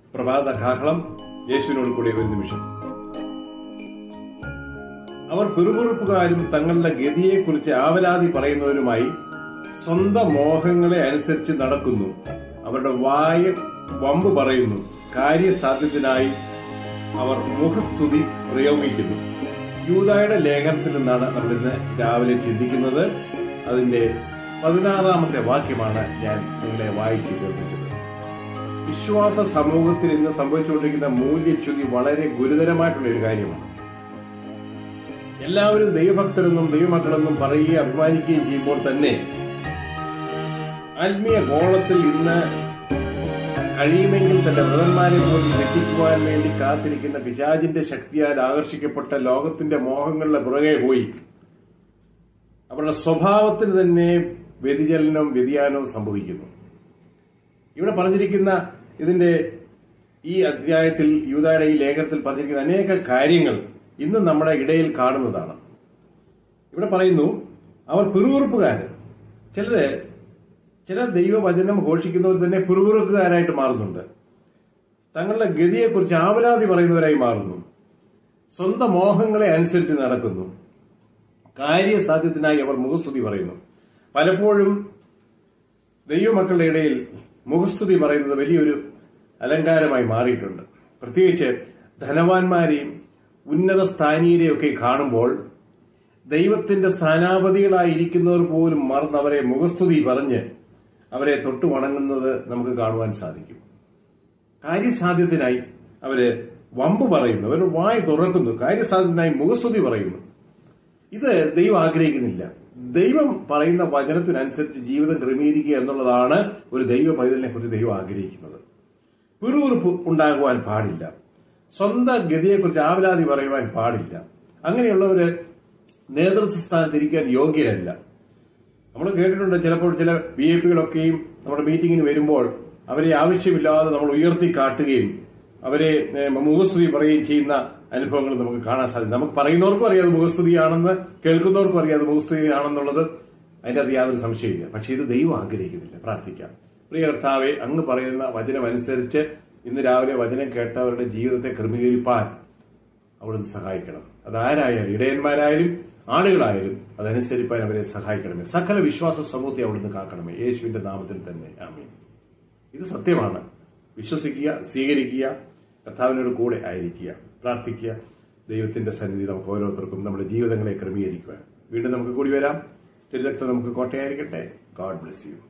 പ്രഭാത കാഹളം യേശുവിനോട് കൂടി ഒരു നിമിഷം അവർ പിറുപിറുപ്പുകാരും തങ്ങളുടെ ഗതിയെക്കുറിച്ച് ആവലാതി പറയുന്നവരുമായി സ്വന്തം മോഹങ്ങളെ അനുസരിച്ച് നടക്കുന്നു അവരുടെ വായ വമ്പ് പറയുന്നു കാര്യസാധ്യത്തിനായി അവർ മുഖസ്തുതി പ്രയോഗിക്കുന്നു യൂതായുടെ ലേഖനത്തിൽ നിന്നാണ് നമ്മൾ ഇന്ന് രാവിലെ ചിന്തിക്കുന്നത് അതിന്റെ പതിനാറാമത്തെ വാക്യമാണ് ഞാൻ നിങ്ങളെ വായിച്ചു കേൾപ്പിച്ചത് വിശ്വാസ സമൂഹത്തിൽ ഇന്ന് സംഭവിച്ചുകൊണ്ടിരിക്കുന്ന മൂല്യച്യുതി വളരെ ഗുരുതരമായിട്ടുള്ള ഒരു കാര്യമാണ് എല്ലാവരും ദൈവഭക്തരെന്നും ദൈവമക്കളെന്നും പറയുകയും അഭിമാനിക്കുകയും ചെയ്യുമ്പോൾ തന്നെ ആത്മീയ ഗോളത്തിൽ ഇന്ന് കഴിയുമെങ്കിൽ തന്റെ വ്രതന്മാരെ പോലും രക്ഷിക്കുവാൻ വേണ്ടി കാത്തിരിക്കുന്ന പിശാചിന്റെ ശക്തിയാൽ ആകർഷിക്കപ്പെട്ട ലോകത്തിന്റെ മോഹങ്ങളുടെ പുറകെ പോയി അവരുടെ സ്വഭാവത്തിന് തന്നെ വ്യതിചലനവും വ്യതിയാനവും സംഭവിക്കുന്നു ഇവിടെ പറഞ്ഞിരിക്കുന്ന ഇതിന്റെ ഈ അധ്യായത്തിൽ യൂതായുടെ ഈ ലേഖനത്തിൽ പറഞ്ഞിരിക്കുന്ന അനേക കാര്യങ്ങൾ ഇന്ന് നമ്മുടെ ഇടയിൽ കാണുന്നതാണ് ഇവിടെ പറയുന്നു അവർ പിറുപിറുപ്പുകാര് ചിലര് ചില ദൈവവചനം ഘോഷിക്കുന്നവർ തന്നെ പിറുപിറുക്കുകാരായിട്ട് മാറുന്നുണ്ട് തങ്ങളുടെ ഗതിയെക്കുറിച്ച് ആവലാതി പറയുന്നവരായി മാറുന്നു സ്വന്തം മോഹങ്ങളെ അനുസരിച്ച് നടക്കുന്നു കാര്യസാധ്യത്തിനായി അവർ മുഖസ്തുതി പറയുന്നു പലപ്പോഴും ദൈവമക്കളുടെ ഇടയിൽ മുഖസ്തുതി പറയുന്നത് വലിയൊരു അലങ്കാരമായി മാറിയിട്ടുണ്ട് പ്രത്യേകിച്ച് ധനവാന്മാരെയും ഉന്നത സ്ഥാനീയരെയും ഒക്കെ കാണുമ്പോൾ ദൈവത്തിന്റെ സ്ഥാനാപതികളായിരിക്കുന്നവർ പോലും മറന്ന് അവരെ മുഖസ്തുതി പറഞ്ഞ് അവരെ തൊട്ടു വണങ്ങുന്നത് നമുക്ക് കാണുവാൻ സാധിക്കും കാര്യസാധ്യത്തിനായി അവര് വമ്പ് പറയുന്നു അവർ വായ് തുറക്കുന്നു കാര്യസാധ്യത്തിനായി മുഖസ്തുതി പറയുന്നു ഇത് ദൈവം ആഗ്രഹിക്കുന്നില്ല ദൈവം പറയുന്ന വചനത്തിനനുസരിച്ച് ജീവിതം ക്രമീകരിക്കുക എന്നുള്ളതാണ് ഒരു ദൈവ പൈതലിനെ കുറിച്ച് ദൈവം ആഗ്രഹിക്കുന്നത് പിറുപിറുപ്പ് ഉണ്ടാകുവാൻ പാടില്ല സ്വന്തം ഗതിയെക്കുറിച്ച് ആവലാതി പറയുവാൻ പാടില്ല അങ്ങനെയുള്ളവര് നേതൃത്വ സ്ഥാനത്ത് ഇരിക്കാൻ യോഗ്യരല്ല നമ്മൾ കേട്ടിട്ടുണ്ട് ചിലപ്പോൾ ചില വി ഐ പികളൊക്കെയും നമ്മുടെ മീറ്റിങ്ങിന് വരുമ്പോൾ അവരെ ആവശ്യമില്ലാതെ നമ്മൾ ഉയർത്തി കാട്ടുകയും അവരെ ഏഹ്, മുഖസ്തുതി പറയുകയും ചെയ്യുന്ന അനുഭവങ്ങൾ നമുക്ക് കാണാൻ സാധിക്കും നമുക്ക് പറയുന്നവർക്കും അറിയാം അത് മുഖസ്തുതിയാണെന്ന് കേൾക്കുന്നവർക്കും അറിയാം അത് മുഖസ്തുതിയാണെന്നുള്ളത് അതിന്റെ അത് യാതൊരു സംശയമില്ല പക്ഷെ ഇത് ദൈവം ആഗ്രഹിക്കുന്നില്ല പ്രാർത്ഥിക്കാം പ്രിയ കർത്താവെ അങ്ങ് പറയുന്ന വചനം അനുസരിച്ച് ഇന്ന് രാവിലെ വചനം കേട്ടവരുടെ ജീവിതത്തെ ക്രമീകരിപ്പാൻ അവിടുന്ന് സഹായിക്കണം അതാരായാലും ഇടയന്മാരായാലും ആളുകളായാലും അതനുസരിപ്പാൻ അവരെ സഹായിക്കണമേ സകല വിശ്വാസ സമൂഹത്തെ അവിടുന്ന് കാക്കണമേ യേശുവിന്റെ നാമത്തിൽ തന്നെ ആമീൻ ഇത് സത്യമാണ് വിശ്വസിക്കുക സ്വീകരിക്കുക കർത്താവിനോട് കൂടെ ആയിരിക്കുക പ്രാർത്ഥിക്കുക ദൈവത്തിന്റെ സന്നിധി നമുക്ക് ഓരോരുത്തർക്കും നമ്മുടെ ജീവിതങ്ങളെ ക്രമീകരിക്കുക വീണ്ടും നമുക്ക് കൂടി വരാം തിരുരക്തം നമുക്ക് കോട്ടയായിരിക്കട്ടെ ഗോഡ് ബ്ലെസ് യു